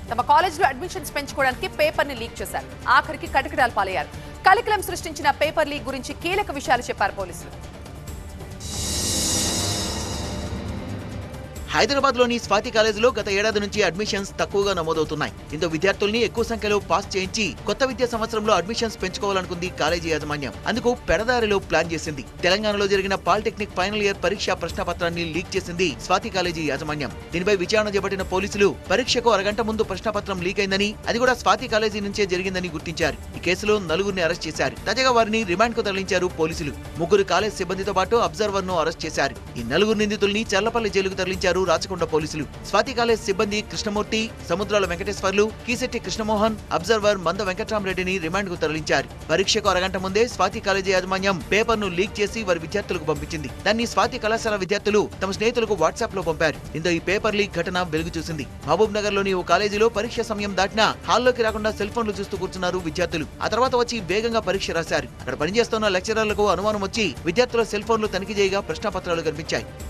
తమ కాలేజీలో అడ్మిషన్స్ పెంచుకోవడానికి పేపర్ ని లీక్ చేశారు ఆఖరికి కటకడాలు పాలయ్యారు కలికలం సృష్టించిన పేపర్ లీక్ గురించి కీలక విషయాలు చెప్పారు పోలీసులు హైదరాబాద్ లోని స్వాతి కాలేజీలో గత ఏడాది నుంచి అడ్మిషన్స్ తక్కువగా నమోదవుతున్నాయి దీంతో విద్యార్థుల్ని ఎక్కువ సంఖ్యలో పాస్ చేయించి కొత్త విద్యా సంవత్సరంలో అడ్మిషన్స్ పెంచుకోవాలనుకుంది కాలేజీ యాజమాన్యం అందుకు పెడదారిలో ప్లాన్ చేసింది తెలంగాణలో జరిగిన పాలిటెక్నిక్ ఫైనల్ ఇయర్ పరీక్ష ప్రశ్నపత్రాన్ని లీక్ చేసింది స్వాతి కాలేజీ యాజమాన్యం దీనిపై విచారణ చేపట్టిన పోలీసులు పరీక్షకు అరగంట ముందు ప్రశ్నపత్రం లీక్ అయిందని అది కూడా స్వాతి కాలేజీ నుంచే జరిగిందని గుర్తించారు ఈ కేసులో నలుగురిని అరెస్ట్ చేశారు తాజాగా వారిని రిమాండ్ కు తరలించారు పోలీసులు ముగ్గురు కాలేజ్ సిబ్బందితో పాటు అబ్జర్వర్ ను అరెస్ట్ చేశారు ఈ నలుగురు నిందితుల్ని చల్లపల్లి జైలుకు తరలించారు రాచకొండ పోలీసులు స్వాతి కాలేజ్ సిబ్బంది కృష్ణమూర్తి సముద్రాల వెంకటేశ్వర్లు కీశెట్టి కృష్ణమోహన్ అబ్జర్వర్ మంద వెంకట్రామరెడ్డిని రిమాండ్ కు తరలించారు పరీక్షకు అరగంట ముందే స్వాతి కాలేజీ యాజమాన్యం పేపర్ ను లీక్ చేసి వారి విద్యార్థులకు పంపించింది దాన్ని స్వాతి కళాశాల విద్యార్థులు తమ స్నేహితులకు వాట్సాప్ లో పంపారు దీంతో ఈ పేపర్ లీక్ ఘటన వెలుగు చూసింది మహబూబ్ నగర్ లోని ఓ కాలేజీలో పరీక్ష సమయం దాటినా హాల్లోకి రాకుండా సెల్ ఫోన్లు చూస్తూ కూర్చున్నారు విద్యార్థులు ఆ తర్వాత వచ్చి వేగంగా పరీక్ష రాశారు అక్కడ పనిచేస్తున్న లెక్చరర్లకు అనుమానం వచ్చి విద్యార్థుల సెల్ ఫోన్లు తనిఖీ చేయగా ప్రశ్నపత్రాలు కనిపించాయి